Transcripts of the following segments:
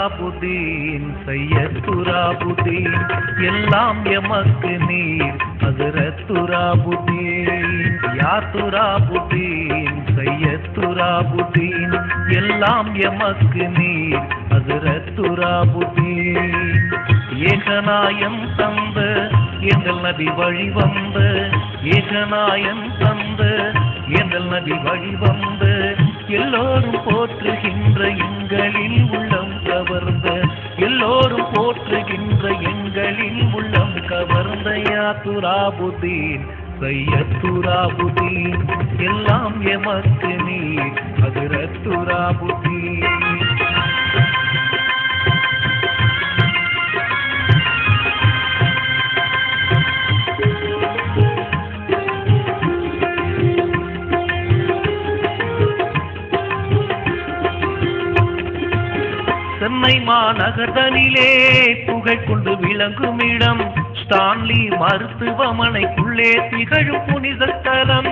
துராபுதீன் சையத் துராபுதீன் எல்லாம் எமக்கு நீர் ஹசரத் துராபுதீன் யார் துராபுதீன் சையத் துராபுதீன் எல்லாம் எமக்கு நீர் ஹசரத் துராபுதீன் ஏகநாயம் தந்த எங்கள் நபி வழி வந்த ஏகநாயம் தந்த எங்கள் நபி வழி வந்த எல்லோரும் போற்றுகின்ற எங்களில் உள்ளம் கவர்ந்த எல்லோரும் போற்றுகின்ற எங்களில் உள்ளம் கவர்ந்த யா துராபுதீன் சையத்துராபுதீன் எல்லாம் எமக்கு நீர் அதிரத்துராபுதீன் சென்னை மாநகர்தனிலே புகழ் கொண்டு விளங்கும் இடம் ஸ்டான்லி மருத்துவமனைக்குள்ளே திகழும் புனித ஸ்தலம்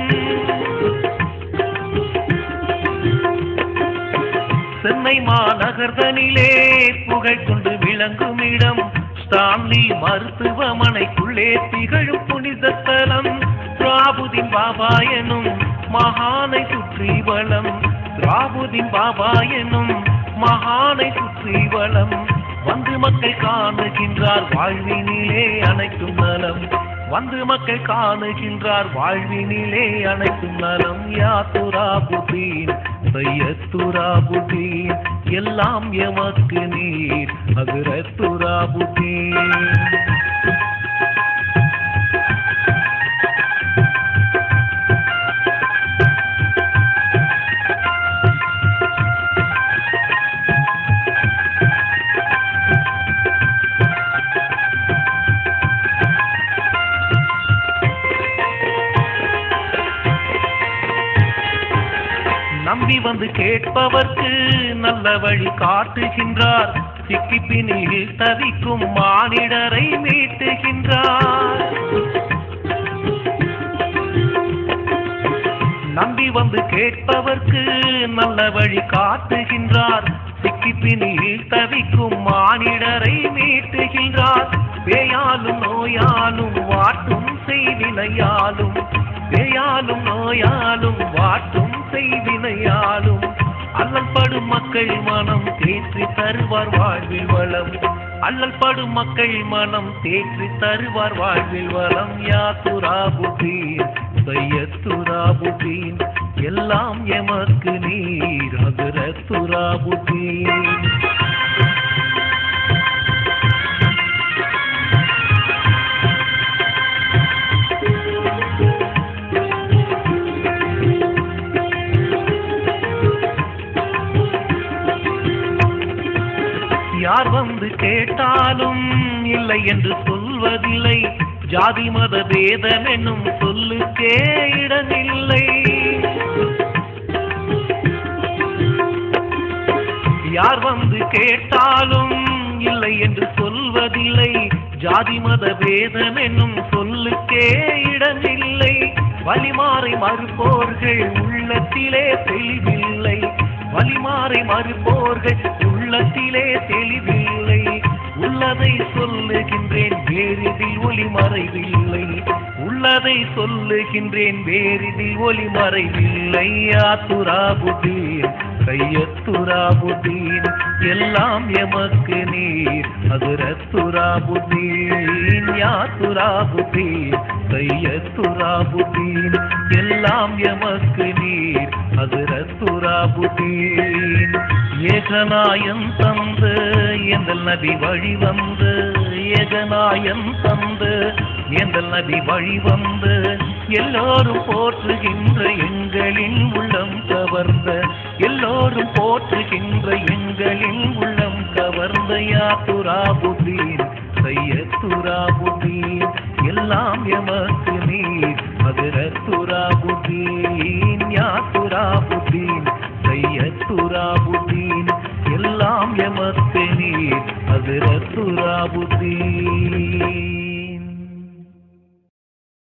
சென்னை மாநகர்தனிலே புகழ் கொண்டு விளங்கும் இடம் ஸ்டான்லி மருத்துவமனைக்குள்ளே திகழும் புனித ஸ்தலம் ராபுதின் பாபா எனும் மகானை சுற்றி வளம் ராபுதின் பாபா எனும் மகானை சுற்றி வளம் வந்து மக்கள் காணுகின்றார் வாழ்வினிலே அனைத்தும் நலம் வந்து மக்கள் காணுகின்றார் வாழ்வினிலே அனைத்தும் நலம் யா துராபுதீன் சையத்துராபுதீன் எல்லாம் எமக்கு நீர் அகுரத்துராபுதீன் நம்பி வந்து கேட்பவர்க்கு நல்ல வழி காட்டுகின்றார் சிக்கி பிணியில் தவிக்கும் மானிடரை மீட்டுகின்றார் நம்பி வந்து கேட்பவர்க்கு நல்ல வழி காட்டுகின்றார் சிக்கி பிணியில் தவிக்கும் மானிடரை மீட்டுகின்றார் பேயாலும் நோயாலும் வாட்டும் செய்வினையாலும் பேயாலும் நோயாலும் வாட்டும் செய்வினையாலும் அல்லல் படும் மக்கள் மனம் தேற்றி தருவார் வாழ்வில் வளம் அல்லல் படும் மக்கள் மனம் தேற்றி தருவார் வாழ்வில் வளம் யா துராபுதீன் சையத்துராபுதீன் எல்லாம் எமக்கு நீர் அகர துராபுதீன் யார் வந்து கேட்டாலும் இல்லை என்று சொல்வதில்லை ஜாதி மத பேதம் என்னும் சொல்லுக்கே இடமில்லை யார் வந்து கேட்டாலும் இல்லை என்று சொல்வதில்லை ஜாதி மத பேதம் என்னும் சொல்லுக்கே இடமில்லை வழிமாறை மறுப்போர்கள் உள்ளத்திலே தெளிவில்லை வழிமாறை மறுப்போர்கள் உள்ளத்திலே தெளிவில்லை உள்ளதை சொல்லுகின்றேன் வேறிதில் ஒளி மறைவில்லை உள்ளதை சொல்லுகின்றேன் வேறிதில் ஒளி மறைவில்லை ஆத்துராபுதீன் கையத்துராபுதீன் எல்லாம் எமக்கு நீர் அதுரத்துராபுதீன் யாத்துராபுதீன் கையத்துராபுதீன் எல்லாம் எமக்கு நீர் அதுரத்துராபுதீன் ஏகநாயம் தந்து எந்தல் நபி வழி வந்து ஏகநாயம் தந்து எந்தல் நபி வழி வந்து எல்லோரும் போற்றுகின்ற எங்களின் உள்ளம் கவர்ந்த எல்லோரும் போற்றுகின்ற எங்களின் உள்ளம் கவர்ந்த யா துராபுதீன் சையத்துராபுதீன் எல்லாம் எமக்கு நீர் மதுர துராபுதீன் யா துராபுதீன் சையத்துராபுதீன் எல்லாம் எமக்கு நீர் மதுர துராபுதீன்